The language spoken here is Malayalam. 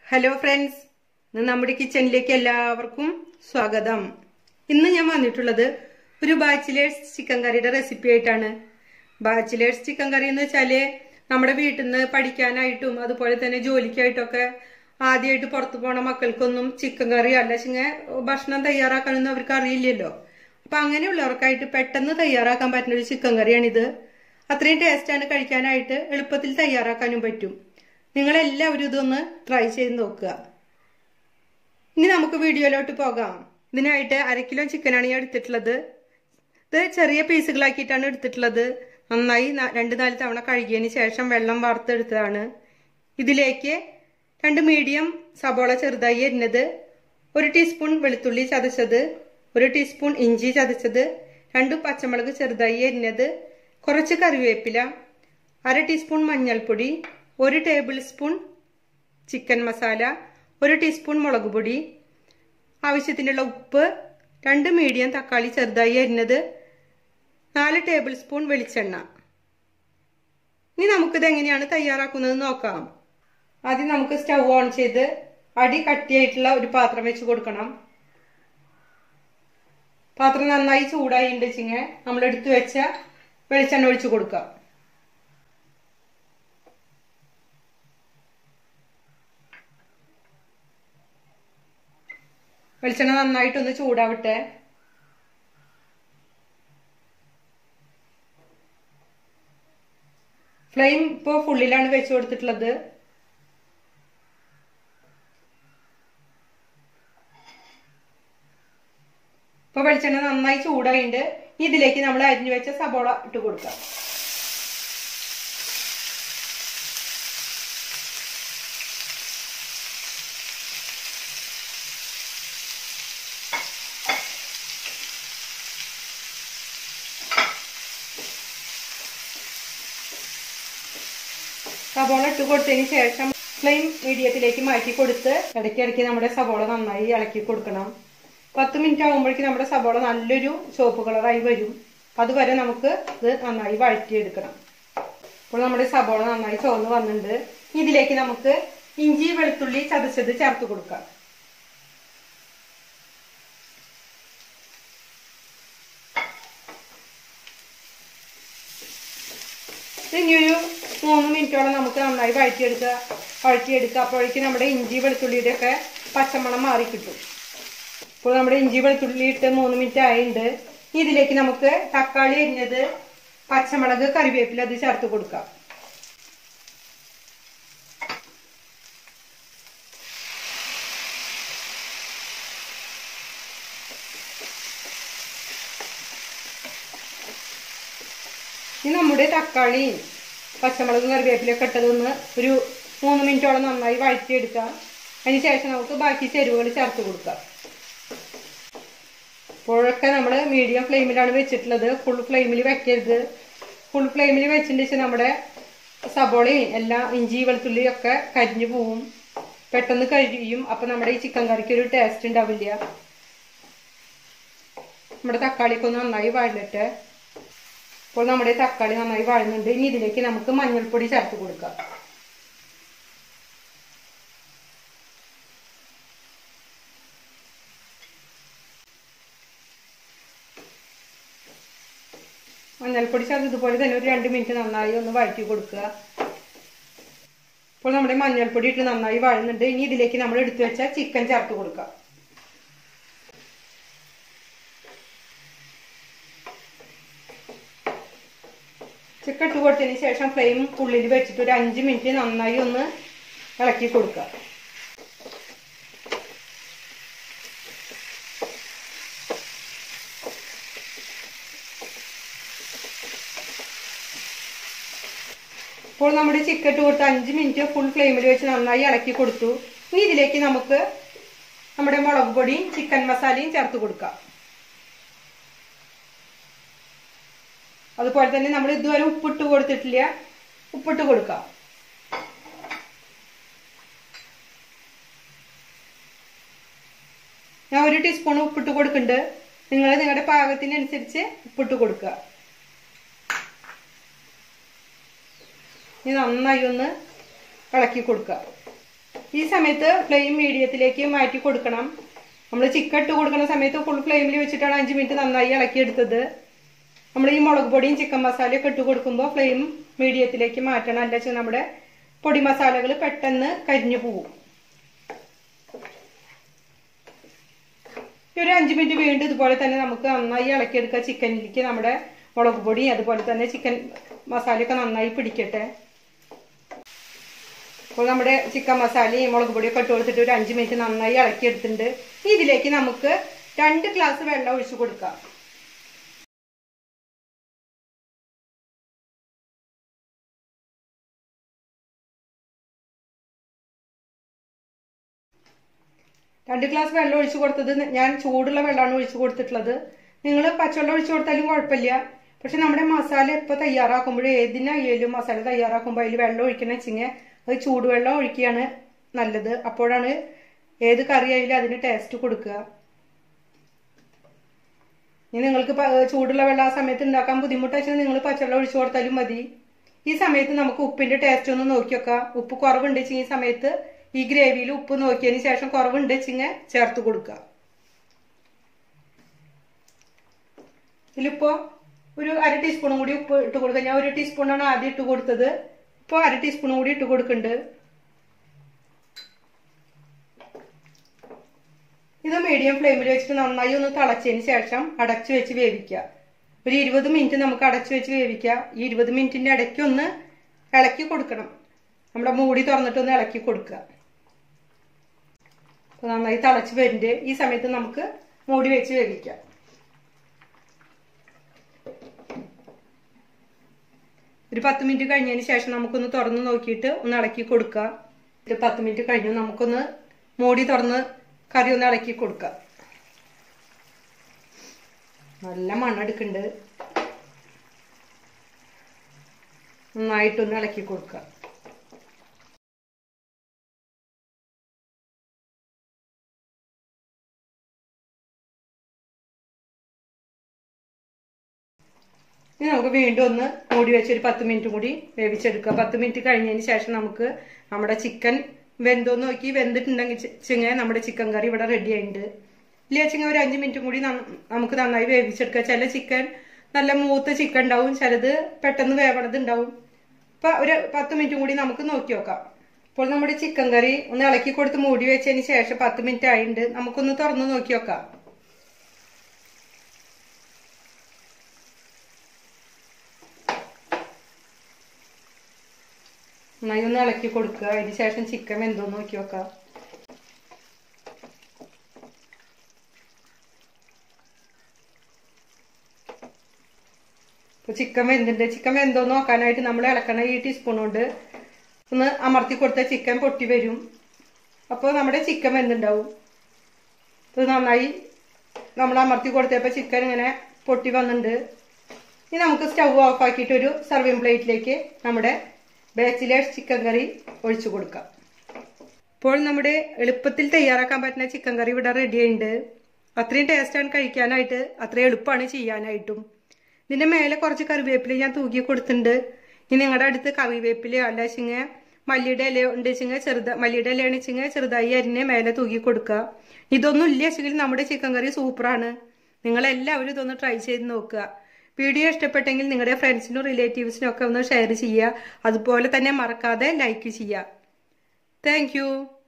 ഹലോ ഫ്രണ്ട്സ് ഇന്ന് നമ്മുടെ കിച്ചണിലേക്ക് എല്ലാവർക്കും സ്വാഗതം ഇന്ന് ഞാൻ വന്നിട്ടുള്ളത് ഒരു ബാച്ചിലേഴ്സ് ചിക്കൻ കറിയുടെ റെസിപ്പി ആയിട്ടാണ് ബാച്ചിലേഴ്സ് ചിക്കൻ കറി എന്ന് വെച്ചാല് നമ്മുടെ വീട്ടിൽ നിന്ന് പഠിക്കാനായിട്ടും അതുപോലെ തന്നെ ജോലിക്കായിട്ടൊക്കെ ആദ്യമായിട്ട് പുറത്തു പോണ മക്കൾക്കൊന്നും ചിക്കൻ കറി അല്ല ചിങ്ങ ഭക്ഷണം തയ്യാറാക്കാനൊന്നും അവർക്ക് അറിയില്ലല്ലോ അപ്പൊ അങ്ങനെയുള്ളവർക്കായിട്ട് പെട്ടെന്ന് തയ്യാറാക്കാൻ പറ്റുന്ന ഒരു ചിക്കൻ കറിയാണിത് അത്രയും ടേസ്റ്റാണ് കഴിക്കാനായിട്ട് എളുപ്പത്തിൽ തയ്യാറാക്കാനും പറ്റും നിങ്ങളെല്ലാവരും ഇതൊന്ന് ട്രൈ ചെയ്ത് നോക്കുക ഇനി നമുക്ക് വീഡിയോയിലോട്ട് പോകാം ഇതിനായിട്ട് അര കിലോ ചിക്കനാണ് ഞാൻ എടുത്തിട്ടുള്ളത് ഇത് ചെറിയ പീസുകളാക്കിയിട്ടാണ് എടുത്തിട്ടുള്ളത് നന്നായി ന- രണ്ട് നാല് തവണ കഴുകിയതിന് ശേഷം വെള്ളം വാർത്തെടുത്തതാണ് ഇതിലേക്ക് രണ്ട് മീഡിയം സബോള ചെറുതായി അരിഞ്ഞത് ഒരു ടീസ്പൂൺ വെളുത്തുള്ളി ചതച്ചത് ഒരു ടീസ്പൂൺ ഇഞ്ചി ചതച്ചത് രണ്ട് പച്ചമുളക് ചെറുതായി അരിഞ്ഞത് കുറച്ച് കറിവേപ്പില അര ടീസ്പൂൺ മഞ്ഞൾപ്പൊടി ഒരു ടേബിൾ സ്പൂൺ ചിക്കൻ മസാല ഒരു ടീസ്പൂൺ മുളക് പൊടി ആവശ്യത്തിനുള്ള ഉപ്പ് രണ്ട് മീഡിയം തക്കാളി ചെറുതായി അരിഞ്ഞത് നാല് ടേബിൾ സ്പൂൺ വെളിച്ചെണ്ണ ഇനി നമുക്കിത് എങ്ങനെയാണ് തയ്യാറാക്കുന്നത് നോക്കാം ആദ്യം നമുക്ക് സ്റ്റൗ ഓൺ ചെയ്ത് അടി കട്ടിയായിട്ടുള്ള ഒരു പാത്രം വെച്ച് കൊടുക്കണം പാത്രം നന്നായി ചൂടായി ഉണ്ടെച്ചിങ്ങ നമ്മൾ എടുത്തു വെച്ച വെളിച്ചെണ്ണ ഒഴിച്ചു കൊടുക്കാം വെളിച്ചെണ്ണ നന്നായിട്ടൊന്ന് ചൂടാവട്ടെ ഫ്ലെയിം ഇപ്പോൾ ഫുള്ളിലാണ് വെച്ച് കൊടുത്തിട്ടുള്ളത് ഇപ്പൊ വെളിച്ചെണ്ണ നന്നായി ചൂടായിണ്ട് ഇതിലേക്ക് നമ്മൾ അരിഞ്ഞു വെച്ച സബോള ഇട്ട് കൊടുക്കാം സബോള ഇട്ട് കൊടുത്തതിന് ശേഷം ഫ്ലെയിം മീഡിയത്തിലേക്ക് മാറ്റി കൊടുത്ത് ഇടയ്ക്കിടയ്ക്ക് നമ്മുടെ സബോള നന്നായി ഇളക്കി കൊടുക്കണം പത്ത് മിനിറ്റ് ആകുമ്പോഴേക്കും നമ്മുടെ സബോള നല്ലൊരു ചുവപ്പ് കളറായി വരും അതുവരെ നമുക്ക് ഇത് നന്നായി വഴറ്റിയെടുക്കണം ഇപ്പോൾ നമ്മുടെ സബോള നന്നായി ചുവന്ന് വന്നിട്ടുണ്ട് ഇതിലേക്ക് നമുക്ക് ഇഞ്ചി വെളുത്തുള്ളി ചതച്ചത് ചേർത്ത് കൊടുക്കാം ഇനിയൊരു മൂന്ന് മിനിറ്റോളം നമുക്ക് നന്നായി വഴറ്റിയെടുക്കുക വഴറ്റിയെടുക്കുക അപ്പോഴേക്കും നമ്മുടെ ഇഞ്ചി വെളുത്തുള്ളിയുടെ ഒക്കെ പച്ചമണം മാറി കിട്ടും ഇപ്പോൾ നമ്മുടെ ഇഞ്ചി വെളുത്തുള്ളി ഇട്ട് മൂന്ന് മിനിറ്റ് ആയിട്ടുണ്ട് ഇതിലേക്ക് നമുക്ക് തക്കാളി അരിഞ്ഞത് പച്ചമുളക് കറിവേപ്പില അത് ചേർത്ത് കൊടുക്കാം ഇനി നമ്മുടെ തക്കാളിയും പച്ചമുളകും കറിവേപ്പിലൊക്കെ ഇട്ടതൊന്ന് ഒരു മൂന്ന് മിനിറ്റോളം നന്നായി വഴറ്റിയെടുക്കാം അതിന് ശേഷം നമുക്ക് ബാക്കി ചേരുവകൾ ചേർത്ത് കൊടുക്കാം ഇപ്പോഴൊക്കെ നമ്മൾ മീഡിയം ഫ്ലെയിമിലാണ് വെച്ചിട്ടുള്ളത് ഫുൾ ഫ്ലെയിമിൽ വെക്കരുത് ഫുൾ ഫ്ലെയിമിൽ വെച്ചിട്ട് വെച്ചാൽ നമ്മുടെ സബോളയും എല്ലാം ഇഞ്ചി വെളുത്തുള്ളി ഒക്കെ കരിഞ്ഞു പോവും പെട്ടെന്ന് കരിയും അപ്പൊ നമ്മുടെ ഈ ചിക്കൻ കറിക്ക് ഒരു ടേസ്റ്റ് ഉണ്ടാവില്ല നമ്മുടെ തക്കാളിയൊക്കെ ഒന്ന് നന്നായി വഴലട്ടെ ഇപ്പോൾ നമ്മുടെ തക്കാളി നന്നായി വഴന്നുണ്ട് ഇനി ഇതിലേക്ക് നമുക്ക് മഞ്ഞൾപ്പൊടി ചേർത്ത് കൊടുക്കാം മഞ്ഞൾപ്പൊടി ചേർത്ത് ഇതുപോലെ തന്നെ ഒരു രണ്ട് മിനിറ്റ് നന്നായി ഒന്ന് വഴറ്റി കൊടുക്കുക ഇപ്പോൾ നമ്മുടെ മഞ്ഞൾപ്പൊടി ഇട്ട് നന്നായി വഴന്നുണ്ട് ഇനി ഇതിലേക്ക് നമ്മൾ എടുത്തു വെച്ച ചിക്കൻ ചേർത്ത് കൊടുക്കാം ചിക്കൻ ഇട്ട് കൊടുത്തതിന് ശേഷം ഫ്ലെയിം ഉള്ളിൽ വെച്ചിട്ട് ഒരു അഞ്ച് മിനിറ്റ് നന്നായി ഒന്ന് ഇളക്കി കൊടുക്കുക ഇപ്പോൾ നമ്മുടെ ചിക്കൻ ഇട്ട് കൊടുത്ത് അഞ്ച് മിനിറ്റ് ഫുൾ ഫ്ലെയിമിൽ വെച്ച് നന്നായി ഇളക്കി കൊടുത്തു ഇനി ഇതിലേക്ക് നമുക്ക് നമ്മുടെ മുളക് പൊടിയും ചിക്കൻ മസാലയും ചേർത്ത് കൊടുക്കാം അതുപോലെ തന്നെ നമ്മൾ ഇതുവരെ ഉപ്പിട്ട് കൊടുത്തിട്ടില്ല ഉപ്പിട്ട് കൊടുക്കാം ഞാൻ ഒരു ടീസ്പൂൺ ഉപ്പിട്ട് കൊടുക്കുന്നുണ്ട് നിങ്ങൾ നിങ്ങളുടെ പാകത്തിനനുസരിച്ച് ഉപ്പിട്ട് കൊടുക്കുക ഇനി നന്നായി ഒന്ന് ഇളക്കി കൊടുക്കുക ഈ സമയത്ത് ഫ്ലെയിം മീഡിയത്തിലേക്ക് മാറ്റി കൊടുക്കണം നമ്മൾ ചിക്കൻ ഇട്ട് കൊടുക്കുന്ന സമയത്ത് ഫുൾ ഫ്ലെയിമിൽ വെച്ചിട്ടാണ് അഞ്ച് മിനിറ്റ് നന്നായി ഇളക്കിയെടുത്തത് നമ്മൾ ഈ മുളക് പൊടിയും ചിക്കൻ മസാലയൊക്കെ ഇട്ട് കൊടുക്കുമ്പോൾ ഫ്ലെയിം മീഡിയത്തിലേക്ക് മാറ്റണം അല്ല വെച്ചാൽ നമ്മുടെ പൊടി മസാലകൾ പെട്ടെന്ന് കരിഞ്ഞു പോകും ഒരു അഞ്ച് മിനിറ്റ് വീണ്ടും ഇതുപോലെ തന്നെ നമുക്ക് നന്നായി ഇളക്കിയെടുക്കുക ചിക്കനിലേക്ക് നമ്മുടെ മുളക് പൊടി അതുപോലെ തന്നെ ചിക്കൻ മസാലയൊക്കെ നന്നായി പിടിക്കട്ടെ അപ്പോൾ നമ്മുടെ ചിക്കൻ മസാലയും മുളക് പൊടിയൊക്കെ ഇട്ട് കൊടുത്തിട്ട് ഒരു അഞ്ച് മിനിറ്റ് നന്നായി ഇളക്കിയെടുത്തിട്ടുണ്ട് ഇതിലേക്ക് നമുക്ക് രണ്ട് ഗ്ലാസ് വെള്ളം ഒഴിച്ചു കൊടുക്കാം രണ്ട് ഗ്ലാസ് വെള്ളം ഒഴിച്ചു കൊടുത്തത് ഞാൻ ചൂടുള്ള വെള്ളമാണ് ഒഴിച്ചു കൊടുത്തിട്ടുള്ളത് നിങ്ങൾ പച്ചവെള്ളം ഒഴിച്ചു കൊടുത്താലും കുഴപ്പമില്ല പക്ഷെ നമ്മുടെ മസാല ഇപ്പൊ തയ്യാറാക്കുമ്പോൾ ഏതിനായാലും മസാല തയ്യാറാക്കുമ്പോൾ അതിൽ വെള്ളം ഒഴിക്കണം വെച്ചിങ്ങനെ അത് ചൂടുവെള്ളം ഒഴിക്കുകയാണ് നല്ലത് അപ്പോഴാണ് ഏത് കറി ആയാലും അതിന് ടേസ്റ്റ് കൊടുക്കുക ഇനി നിങ്ങൾക്ക് ചൂടുള്ള വെള്ളം ആ സമയത്ത് ഉണ്ടാക്കാൻ ബുദ്ധിമുട്ടാച്ചാൽ നിങ്ങൾ പച്ചവെള്ളം ഒഴിച്ചു കൊടുത്താലും മതി ഈ സമയത്ത് നമുക്ക് ഉപ്പിന്റെ ടേസ്റ്റ് ഒന്ന് നോക്കി വെക്കാം ഉപ്പ് കുറവുണ്ട് വെച്ചെങ്കിൽ ഈ സമയത്ത് ഈ ഗ്രേവിയിൽ ഉപ്പ് നോക്കിയതിന് ശേഷം കുറവുണ്ട് വെച്ചിങ്ങ ചേർത്ത് കൊടുക്കുക ഇതിലിപ്പോ ഒരു അര ടീസ്പൂണും കൂടി ഉപ്പ് ഇട്ട് കൊടുക്കുക ഞാൻ ഒരു ടീസ്പൂണാണ് ആദ്യം ഇട്ട് കൊടുത്തത് ഇപ്പോൾ അര ടീസ്പൂണും കൂടി ഇട്ട് കൊടുക്കുന്നുണ്ട് ഇത് മീഡിയം ഫ്ലെയിമിൽ വെച്ചിട്ട് നന്നായി ഒന്ന് തിളച്ചതിന് ശേഷം അടച്ചു വെച്ച് വേവിക്കുക ഒരു ഇരുപത് മിനിറ്റ് നമുക്ക് അടച്ചു വെച്ച് വേവിക്കുക ഈ ഇരുപത് മിനിറ്റിന്റെ ഇടയ്ക്ക് ഒന്ന് ഇളക്കി കൊടുക്കണം നമ്മുടെ മൂടി തുറന്നിട്ടൊന്ന് ഇളക്കി കൊടുക്കുക അപ്പൊ നന്നായി തിളച്ച് വരുന്നുണ്ട് ഈ സമയത്ത് നമുക്ക് മൂടി വെച്ച് വേവിക്കാം ഒരു പത്ത് മിനിറ്റ് കഴിഞ്ഞതിന് ശേഷം നമുക്കൊന്ന് തുറന്ന് നോക്കിയിട്ട് ഒന്ന് ഇളക്കി കൊടുക്കുക ഒരു പത്ത് മിനിറ്റ് കഴിഞ്ഞു നമുക്കൊന്ന് മൂടി തുറന്ന് കറി ഒന്ന് ഇളക്കി കൊടുക്കുക നല്ല മണ്ണെടുക്കുന്നുണ്ട് നന്നായിട്ടൊന്ന് ഇളക്കി കൊടുക്കുക ഇനി നമുക്ക് വീണ്ടും ഒന്ന് മൂടി വെച്ച് ഒരു പത്ത് മിനിറ്റ് കൂടി വേവിച്ചെടുക്കുക പത്ത് മിനിറ്റ് കഴിഞ്ഞതിന് ശേഷം നമുക്ക് നമ്മുടെ ചിക്കൻ വെന്തോന്ന് നോക്കി വെന്തിട്ടുണ്ടെങ്കിൽ വെച്ചെങ്കിൽ നമ്മുടെ ചിക്കൻ കറി ഇവിടെ റെഡി ആയിട്ടുണ്ട് ഇല്ല വെച്ചെങ്കിൽ ഒരു അഞ്ച് മിനിറ്റും കൂടി നമുക്ക് നന്നായി വേവിച്ചെടുക്കുക ചില ചിക്കൻ നല്ല മൂത്ത ചിക്കൻ ഉണ്ടാവും ചിലത് പെട്ടെന്ന് വേവണത് ഉണ്ടാവും അപ്പൊ ഒരു പത്ത് മിനിറ്റും കൂടി നമുക്ക് നോക്കി നോക്കാം ഇപ്പോൾ നമ്മുടെ ചിക്കൻ കറി ഒന്ന് ഇളക്കി കൊടുത്ത് മൂടി വെച്ചതിന് ശേഷം പത്ത് മിനിറ്റ് ആയിട്ടുണ്ട് നമുക്കൊന്ന് തുറന്ന് നോക്കി നോക്കാം നന്നായി ഒന്ന് ഇളക്കി കൊടുക്കുക അതിന് ശേഷം ചിക്കൻ വെന്തോന്ന് നോക്കി നോക്കാം ഇപ്പൊ ചിക്കൻ വെന്തിണ്ട് ചിക്കൻ വെന്തോന്ന് നോക്കാനായിട്ട് നമ്മൾ ഇളക്കണ ഈ ടീസ്പൂൺ കൊണ്ട് ഒന്ന് അമർത്തി കൊടുത്ത ചിക്കൻ പൊട്ടി വരും അപ്പോൾ നമ്മുടെ ചിക്കൻ വെന്തുണ്ടാവും ഇത് നന്നായി നമ്മൾ അമർത്തി കൊടുത്തപ്പോൾ ചിക്കൻ ഇങ്ങനെ പൊട്ടി വന്നിട്ടുണ്ട് ഇനി നമുക്ക് സ്റ്റവ് ഓഫ് ആക്കിയിട്ട് ഒരു സർവിങ് പ്ലേറ്റിലേക്ക് നമ്മുടെ ബാച്ചിലേഴ്സ് ചിക്കൻ കറി ഒഴിച്ചു കൊടുക്കാം ഇപ്പോൾ നമ്മുടെ എളുപ്പത്തിൽ തയ്യാറാക്കാൻ പറ്റുന്ന ചിക്കൻ കറി ഇവിടെ റെഡി ആയിട്ടുണ്ട് അത്രയും ടേസ്റ്റാണ് കഴിക്കാനായിട്ട് അത്രയും എളുപ്പമാണ് ചെയ്യാനായിട്ടും ഇതിന്റെ മേലെ കുറച്ച് കറിവേപ്പില ഞാൻ തൂക്കി കൊടുത്തിട്ടുണ്ട് ഇനി നിങ്ങളുടെ അടുത്ത് കറിവേപ്പില അല്ല ചിങ്ങ മല്ലിയുടെ ഇല ഉണ്ട് ചിങ്ങ ചെറുത മല്ലിയുടെ ഇലയാണ് ചിങ്ങ ചെറുതായി അരിഞ്ഞ് മേലെ തൂക്കി കൊടുക്കുക ഇതൊന്നും ഇല്ല വെച്ചെങ്കിൽ നമ്മുടെ ചിക്കൻ കറി സൂപ്പറാണ് നിങ്ങൾ എല്ലാവരും ഇതൊന്ന് ട്രൈ ചെയ്ത് നോക്കുക വീഡിയോ ഇഷ്ടപ്പെട്ടെങ്കിൽ നിങ്ങളുടെ ഫ്രണ്ട്സിനും റിലേറ്റീവ്സിനും ഒക്കെ ഒന്ന് ഷെയർ ചെയ്യുക അതുപോലെ തന്നെ മറക്കാതെ ലൈക്ക് ചെയ്യുക താങ്ക്